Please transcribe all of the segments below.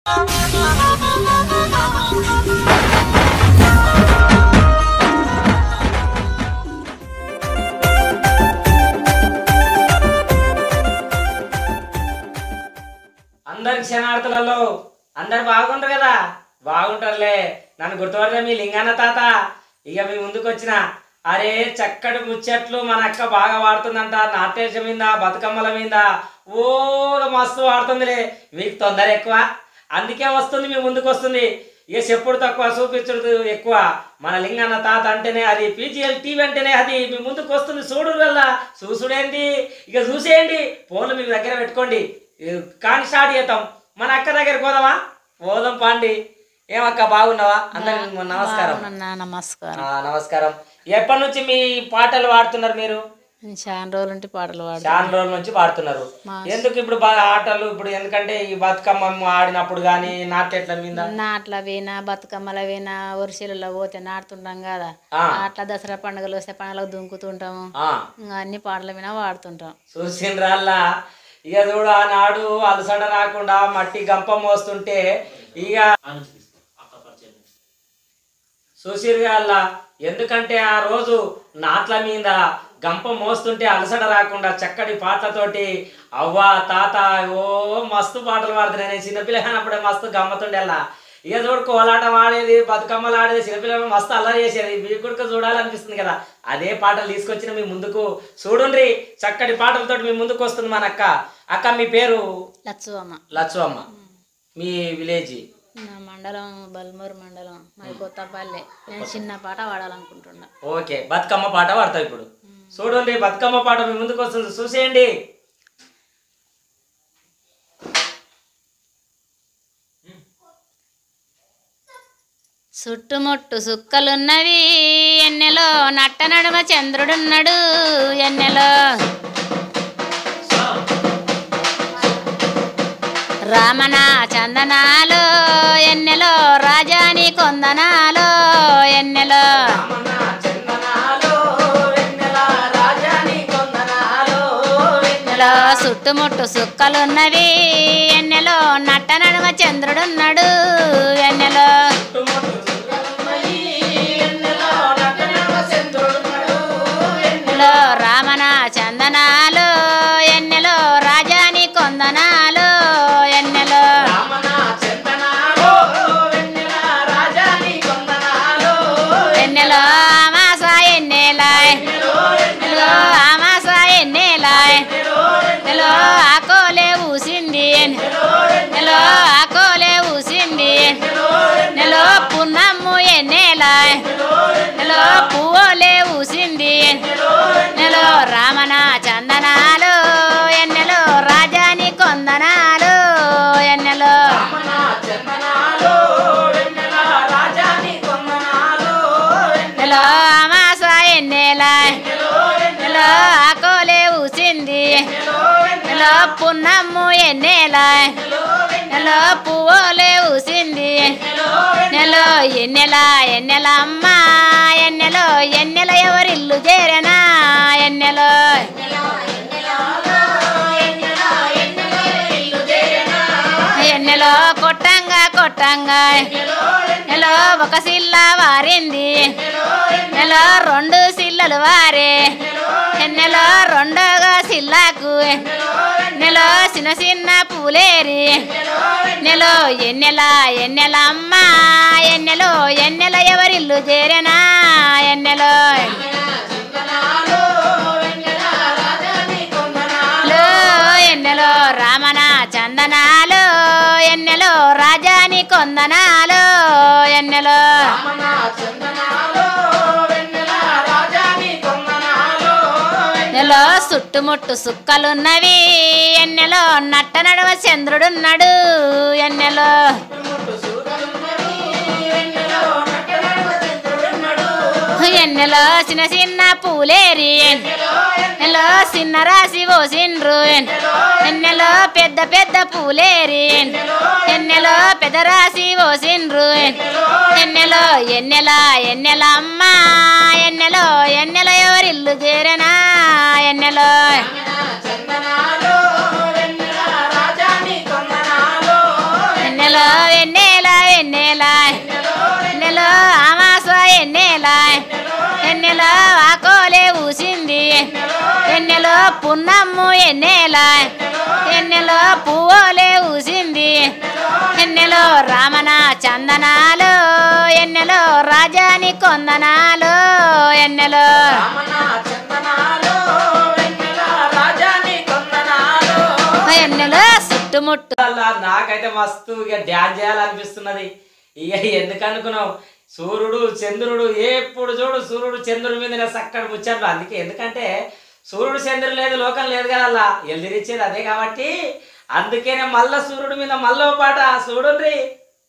అందరి క్షణార్థులలో అందరు బాగుంటారు కదా బాగుంటారులే నన్ను గుర్తుపడలే మీ లింగన్న తాత ఇక మీ ముందుకు వచ్చిన అరే చక్కటి ముచ్చట్లు మన అక్క బాగా వాడుతుందంట నాట్యం మీద బతుకమ్మల మీద ఓ మస్తు వాడుతుందిలే మీకు తొందర ఎక్కువ అందుకే వస్తుంది మీ ముందుకు వస్తుంది ఇక చెప్పుడు తక్కువ చూపించుడు ఎక్కువ మన లింగన్న తాత అంటేనే అది పీజీఎల్ టీవీ అంటేనే అది మీ ముందుకు వస్తుంది చూడు వల్ల చూసుడేంటి ఇక చూసేయండి ఫోన్లు మీ దగ్గర పెట్టుకోండి ఇక కానీ స్టార్ట్ చేద్దాం మన అక్క దగ్గరికి పోదామా పోదాం పాండి ఏమక్క బాగున్నావా అందరికి నమస్కారం బాగున్నా నమస్కారం ఆ, నమస్కారం ఎప్పటి నుంచి మీ పాటలు పాడుతున్నారు మీరు నేను చాలా రోజులుంటే పాటలు పాడు చాలా రోజుల నుంచి పాడుతున్నారు మా- ఎందుకు ఇప్పుడు బాగా ఆటలు ఇప్పుడు ఎందుకంటే ఈ బతుకమ్మ ఆడినప్పుడు కానీ నాట్యట్ల మీద నాట్ల వీణ బతుకమ్మల వీణ వరిసెలలో పోతే నాడుతుంటాం కదా ఆ. అట్లా దసరా పండుగలు వస్తే పండుగలకు దుంకుతుంటాము ఆ, ఇంకా అన్ని పాటల మీద వాడుతుంటాం చూసిండ్రల్లా ఇక చూడు ఆనాడు అలసట రాకుండా మట్టి గంప మోస్తుంటే ఇక చూసిరుగా ఎందుకంటే ఆ రోజు నాట్ల మీద గంప మోస్తుంటే అలసట రాకుండా చక్కటి పాటలతోటి అవ్వ తాత ఓ మస్తు పాటలు పాడుతున్నాయి నేను చిన్నపిల్లగానప్పుడే మస్తు గమ్మతుండేలా ఇక చూడు కోలాటం ఆడేది బతుకమ్మలు ఆడేది చిన్నపిల్లలు మస్తు అల్లరి చేసేది మీకు కూడా చూడాలనిపిస్తుంది కదా అదే పాటలు తీసుకొచ్చిన మీ ముందుకు చూడుండ్రి చక్కటి పాటలతోటి మీ ముందుకు వస్తుంది మన అక్క అక్క మీ పేరు లచ్చు అమ్మ లచ్చు అమ్మ మీ విలేజ్ నా మండలం బల్మూరు మండలం మరి కొత్తపల్లె నేను చిన్న పాట పాడాలనుకుంటున్నా ఓకే బతుకమ్మ పాట పాడతావు ఇప్పుడు చూడండి బతుకమ్మ పాట మీ ముందుకు వస్తుంది చూసేయండి చుట్టుముట్టు సుక్కలున్నవి ఎన్నెలో నట్ట నడుమ చంద్రుడున్నాడు ఎన్నెలో రామణ చందనాలు ఎన్నెలో రాజాని కొందనాలు ఎన్నెలో రామన్న చందనాలు, వెన్నెల రాజాని కొందనాలు, వెన్నెల ఎన్నెలో చుట్టుముట్టు సుక్కలున్నవి ఎన్నెలో నట్ట నడుమ చంద్రుడున్నాడు ఎన్నెలో చుట్టుముట్టు చుక్కలున్నవి, వెన్నెల నటనమ చంద్రుడున్నాడు, వెన్నెల ఎన్నెలో రామణ చందనాలు ఎన్నెలో రాజాని కొందనాలు ఎన్నెలో రామన్న చందనాలు, వెన్నెల రాజాని కొందనాలు, ఎన్నెలో ఆమాస ఎన్నెలాయ్ ఎన్నెలో ఆమాస ఎన్నెలాయ్ ఎన్నెలో ఆకోలే ఊసింది ఎన్నెలో ఆకోలే ఊసింది నెలో పున్నమ్ము ఎన్నెలాయ్ నెలో పువ్వులే ఊసింది నెలో రామణ చందనాలు ఎన్నెలో రాజాని కొందనాలు ఎన్నెలో రామన్న చందనాలు, వెన్నెల రాజాని కొందనాలు, వెన్నెల నెలో అమాస ఎన్నెలాయ్ నెలో ఆకోలే ఊసింది నెలో పున్నమ్ము ఎన్నెలాయ్ నెలో పువ్వులే ఊసింది నెలో ఎన్నెల ఎన్నెల అమ్మ ఎన్నెలో ఎన్నెల ఎవరిల్లు చేరనా ఎన్నెలో ఎన్నెలో కొట్టంగా కొట్టంగా నెలో ఒక సిల్ల వారింది నెలో రెండు సిల్లలు వారే నెలో రెండోగా సిల్లాకు నెలో చిన్న చిన్న పూలేరి నెలో ఎన్నెల ఎన్నెల అమ్మ ఎన్నెలో ఎన్నెల ఎవరిల్లు చేరెనా ఎన్నెలో లో ఎన్నెలో రామణ చందనాలు ఎన్నెలో రాజాని కొందనాలు ఎన్నెలో రామన్న చందనాలు, వెన్నెల రాజాని కొందనాలు, నెలో చుట్టుముట్టు సుక్కలున్నవి ఎన్నెలో నట్ట నడవ చంద్రుడున్నాడు ఎన్నెలో చుట్టుముట్టు సూర్యులున్నవి, వెన్నెల నటనమ చంద్రుడున్నాడు, ఎన్నెలో చిన్న చిన్న పూలేరి ఎన్నెలో చిన్న రాసి పోసిండ్రు ఎన్నెలో పెద్ద పెద్ద పూలేరి ఎన్నెలో పెద్ద రాసి పోసిండ్రు ఎన్నెలో ఎన్నెల ఎన్నెల అమ్మ ఎన్నెలో ఎన్నెల ఎవరిల్లు చేరనా ఎన్నెలో చందనాలు, వెన్నెల రాజాని కొందనాలు, ఎన్నెలో ఎన్నెలా ఎన్నెలో అమాస ఎన్నెలా ఎన్నెలో ఆకోలే ఊసింది ఎన్నెలో పున్నమ్ము ఎన్నెలా ఎన్నెలో పువ్వులే ఊసింది ఎన్నెలో రామన చందనాలు ఎన్నెలో రాజాని కొందనాలు ఎన్నెలో రామన్న చందనాలు, వెన్నెల రాజాని కొందనాలు. ఎన్నెలో చుట్టుముట్టు అలా నాకైతే మస్తు ఇక డ్యాన్స్ చేయాలనిపిస్తున్నది ఇక ఎందుకు అనుకున్నావు సూర్యుడు చంద్రుడు ఎప్పుడు చూడు సూర్యుడు చంద్రుడి మీద చక్కటి ముచ్చట్లు అందుకే ఎందుకంటే సూర్యుడు చంద్రుడు లేదు లోకం లేదు కదా అలా ఎల్దిరిచ్చేది అదే కాబట్టి అందుకేనే మళ్ళా సూర్యుడి మీద మళ్ళీ పాట చూడుండ్రి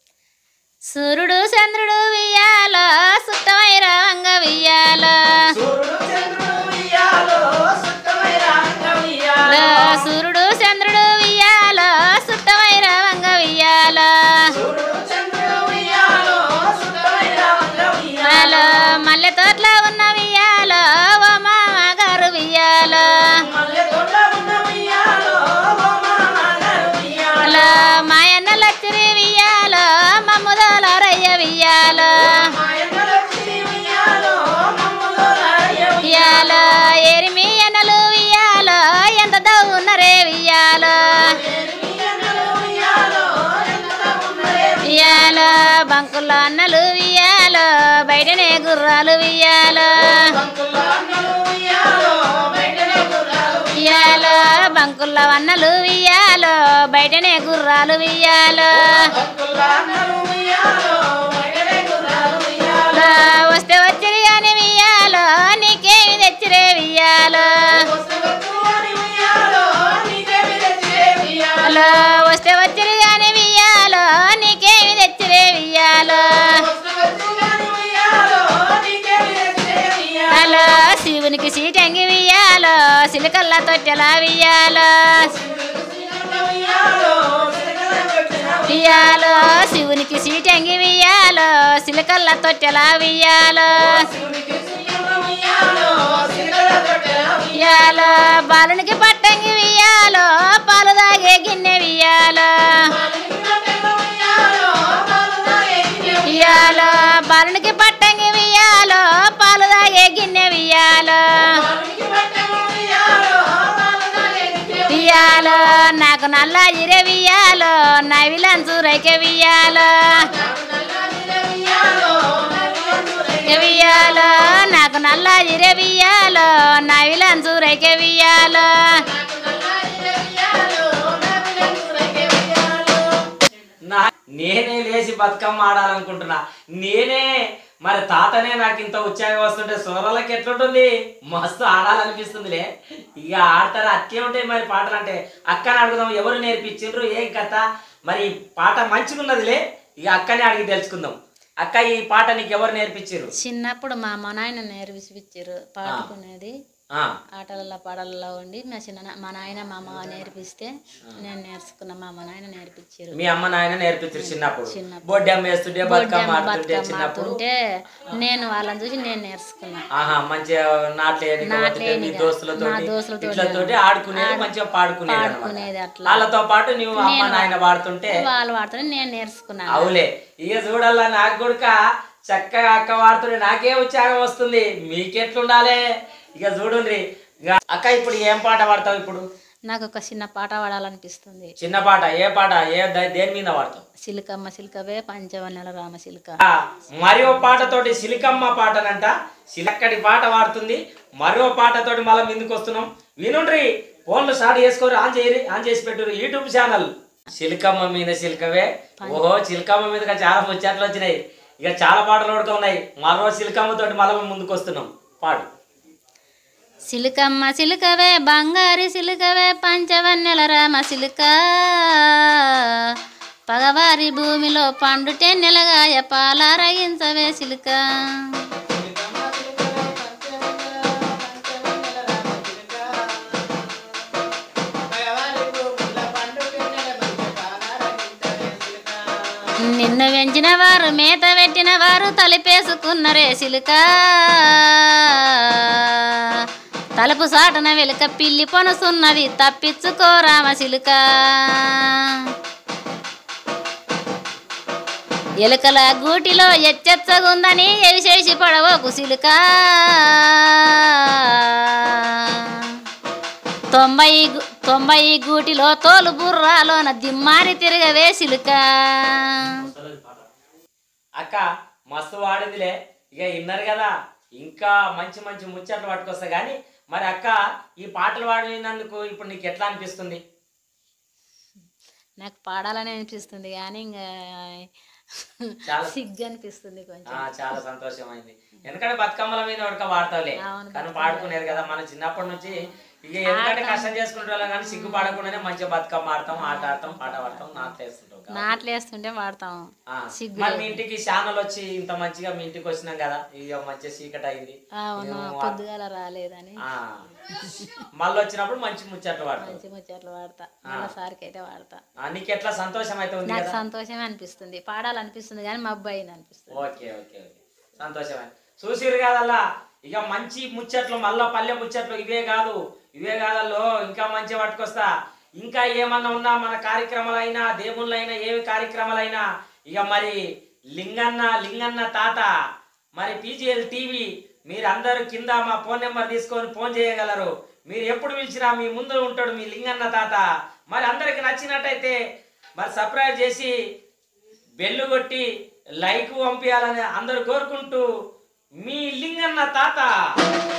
సూర్యుడు చంద్రుడు వియ్యాలో సుట్టమై రావంగ వియ్యాలో సూర్యుడు చంద్రుడు ఉయ్యాలో, సుఖమై రాంగ ఉయ్యాలో. సూర్యుడు చంద్రుడు వియ్యాలో సుట్టమై రావంగ వియ్యాలో సూర్యుడు చంద్రుడు ఉయ్యాలో, సుఖమై రాంగ ఉయ్యాలో. మల్లె తోటలో ఉన్న వియ్యాలో ఓ మామ గారు వియ్యాలో మల్లె తోటలో ఉన్న ఉయ్యాలో, ఓ మామగారు ఉయ్యాలో. మాయన్న లచ్చిరి వియ్యాలో మమ్ముదోల రయ్య వియ్యాలో మాయన్నలొచ్చి ఉయ్యాలో, మమ్ములో రాయ వియ్యాలో ఎరిమి ఎన్నలు వియ్యాలో ఎంత దవ్వున్నరే వియ్యాలో ఉయ్యాలో, ఉయ్యాలో, ఎంత ఉన్నరే వియ్యాలో బంకుల్లో అన్నలు వియ్యాలో బయటనే గుర్రాలు వియ్యాలో బంకుల్లో అన్నలు ఉయ్యాలో, బయటనే గుర్రాలు వియ్యాలో బంకుల్లో అన్నలు వియ్యాలో బయటనే గుర్రాలు వియ్యాలో బంకుల్లో అన్నలు ఉయ్యాలో, బయటనే గుర్రాలు ఉయ్యాలో. వస్తే వచ్చిరి అని వియ్యాలో నీకేమి తెచ్చిరే వియ్యాలో వస్తువని ఉయ్యాలో, నీకేమి తెచ్చిరే ఉయ్యాలో. హలో వస్తే వచ్చిరి అని వియ్యాలో నీకేమి తెచ్చిరే వియ్యాలో వస్తువని ఉయ్యాలో, నీకేమి తెచ్చిరే ఉయ్యాలో. హలో శివునికి సీటంగి వియ్యాలో సిలికల్ల తొట్టెలా వియ్యాలో ఉయ్యాలో, సిరికల పెట్టిన వియ్యాలో శివునికి సీటంగి వియ్యాలో సిలికల్ల తొట్టెలా వియ్యాలో శివునికి సిరికల ఉయ్యాలో, సిరికల పెట్టిన వియ్యాలో బాలునికి పట్టంగి వియ్యాలో పాలు తాగే గిన్నె వియ్యాలో ఉయ్యాలో, పాలు తాగే గిన్నె వియ్యాలో బాలునికి పట్టంగి వియ్యాలో పాలు తాగే గిన్నె వియ్యాలో పాలునికి పట్టెము ఉయ్యాలో, పాలు తాగే గిన్నె వియ్యాలో నాకు నల్ల ఇరే వియ్యాలో నవిలంచు రైకె వియ్యాలో ఉయ్యాలో, నవ్వులందు రైకె వియ్యాలో నాకు నల్ల ఇరే వియ్యాలో నవిలంచు రైకె వియ్యాలో నా నేనే లేచి బతుకమ్మ ఆడాలనుకుంటున్నా నేనే మరి తాతనే నాకు ఇంత ఉత్సాహం వస్తుంటే సోరలకి ఎట్లుంటుంది మస్తు ఆడాలనిపిస్తుందిలే ఇక ఆడతారు అట్లే ఉంటాయి మరి పాటలు అంటే అక్కని అడుగుదాం ఎవరు నేర్పించిండ్రు ఏం కథ మరి ఈ పాట మంచిగా ఉన్నదిలే ఇక అక్కనే అడిగి తెలుసుకుందాం అక్క ఈ పాట నీకు ఎవరు నేర్పించారు చిన్నప్పుడు మా అమ్మ నాయన నేర్పించారు పాడుకునేది ఆ, ఆటలలో పాటలలో ఉండి మా చిన్న మా నాయన మా అమ్మ నేర్పిస్తే నేను నేర్చుకున్న మా అమ్మ నాయన నేర్పించారు మీ అమ్మ నాయన నేర్పించారు చిన్నప్పుడు చిన్నప్పుడు. బొడ్డెమ్మ వేస్తుంటే బతుకమ్మ ఆడుతుంటే బతుకమ్మ చిన్నప్పుడు ఆడుతుంటే నేను వాళ్ళని చూసి నేను నేర్చుకున్నా ఆహా మంచిగా నాట్లేయడానికి నాట్లేయనిగా. మీ దోస్తులతో నా దోస్తులతోటి ఇట్లతోటి ఆడుకునేది మంచిగా పాడుకునేది అన్నమాట. పాడుకునేది అట్లా వాళ్ళతో పాటు నువ్వు అమ్మ నాయన పాడుతుంటే వాళ్ళు వాడుతుంటే నేను నేర్చుకున్నాను అవులే ఇక చూడాలా నాకు కూడా చక్కగా అక్క వాడుతుంటే నాకే ఉత్సాహం వస్తుంది మీకెట్లుండాలి ఇక చూడండి ఇక అక్క ఇప్పుడు ఏం పాట పాడతావు ఇప్పుడు నాకు ఒక చిన్న పాట పాడాలనిపిస్తుంది చిన్న పాట ఏ పాట ఏ ద- దేని మీద పాడతావు సిలికమ్మ సిలికవే పంచవన్నెల రామ సిలిక ఆ, మరో పాటతోటి సిలికమ్మ పాటనంట సిలక్కడి పాట పాడుతుంది మరో పాటతోటి మళ్ళీ ముందుకు వస్తున్నాం వినుండ్రి ఫోన్లు స్టార్ట్ చేసుకోరు ఆన్ చేయరి ఆన్ చేసి పెట్టురు యూట్యూబ్ ఛానల్ సిలికమ్మ మీద సిలికవే ఓహో సిలికమ్మ మీద చాలా ముచ్చట్లు వచ్చినాయి ఇక చాలా పాటలు కూడా ఉన్నాయి మరో సిలికమ్మ తోటి మళ్ళీ ముందుకు వస్తున్నాం పాడు సిలికమ్మ సిలికవే బంగారి సిలికవే పంచవన్నెల రామ సిలిక పగవారి భూమిలో పండుటే నెలగాయ పాలారగించవే సిలిక నిన్ను వెంచిన వారు మేత పెట్టిన వారు తలిపేసుకున్నరే సిలుక తలుపు సాటన వెలుక పిల్లి పొనుసున్నది తప్పించుకో రామ సిలుక ఎలుకల గూటిలో ఎచ్చెచ్చగుందని ఎవిసేసి పడవ కుసిలుక తొంభై గు- తొంభై గూటిలో తోలు బుర్రాలోన దిమ్మారి తిరగవే సిలుక అక్క మస్తు వాడిందిలే ఇక విన్నారు కదా ఇంకా మంచి మంచి ముచ్చట్లు పట్టుకొస్తా కానీ మరి అక్క ఈ పాటలు పాడినందుకు ఇప్పుడు నీకు ఎట్లా అనిపిస్తుంది నాకు పాడాలని అనిపిస్తుంది కానీ ఇంకా చాలా సిగ్గు అనిపిస్తుంది కొంచెం ఆ, చాలా సంతోషమైంది ఎందుకంటే బతుకమ్మల మీద ఉడక పాడతావులే అవును, కానీ పాడుకునేది కదా మన చిన్నప్పటి నుంచి ఇక ఎందుకంటే కష్టం చేసుకుంటే వాళ్ళం కానీ సిగ్గు పాడకుండానే మంచిగా బతుకమ్మ ఆడతాం ఆట ఆడతాం పాట పాడతాం నాట్లు వేస్తుంటాం కదా. నాట్లు వేస్తుంటే పాడతాం ఆ, సిగ్గు మరి మీ ఇంటికి ఛానల్ వచ్చి ఇంత మంచిగా మీ ఇంటికి వచ్చినాం కదా ఇక మంచిగా చీకటి అయింది అవును మేము పొద్దుగాల రాలేదని ఆ, మళ్ళీ వచ్చినప్పుడు మంచి ముచ్చట్లు పాడతాం మంచి ముచ్చట్లు వాడతా మళ్ళీసారికి అయితే వాడతా ఆ, నీకు ఎట్లా సంతోషం అయితే ఉంది నాకు కదా సంతోషమే అనిపిస్తుంది పాడాలనిపిస్తుంది కానీ మా అబ్బాయి అనిపిస్తుంది ఓకే ఓకే ఓకే సంతోషమే చూసిరు కాదల్లా ఇక మంచి ముచ్చట్లు మళ్ళా పల్లె ముచ్చట్లు ఇవే కాదు ఇవే కాదల్లో ఇంకా మంచిగా పట్టుకొస్తా ఇంకా ఏమన్నా ఉన్నా మన కార్యక్రమాలైనా దేవుళ్ళైనా ఏవి కార్యక్రమాలైనా ఇక మరి లింగన్న లింగన్న తాత మరి పీజీఎల్ టీవీ మీరందరూ కింద మా ఫోన్ నెంబర్ తీసుకొని ఫోన్ చేయగలరు మీరు ఎప్పుడు పిలిచినా మీ ముందు ఉంటాడు మీ లింగన్న తాత మరి అందరికి నచ్చినట్టయితే మరి సబ్స్క్రైబ్ చేసి బెల్లు కొట్టి లైక్ పంపించాలని అందరు కోరుకుంటూ మీ లింగన్న తాత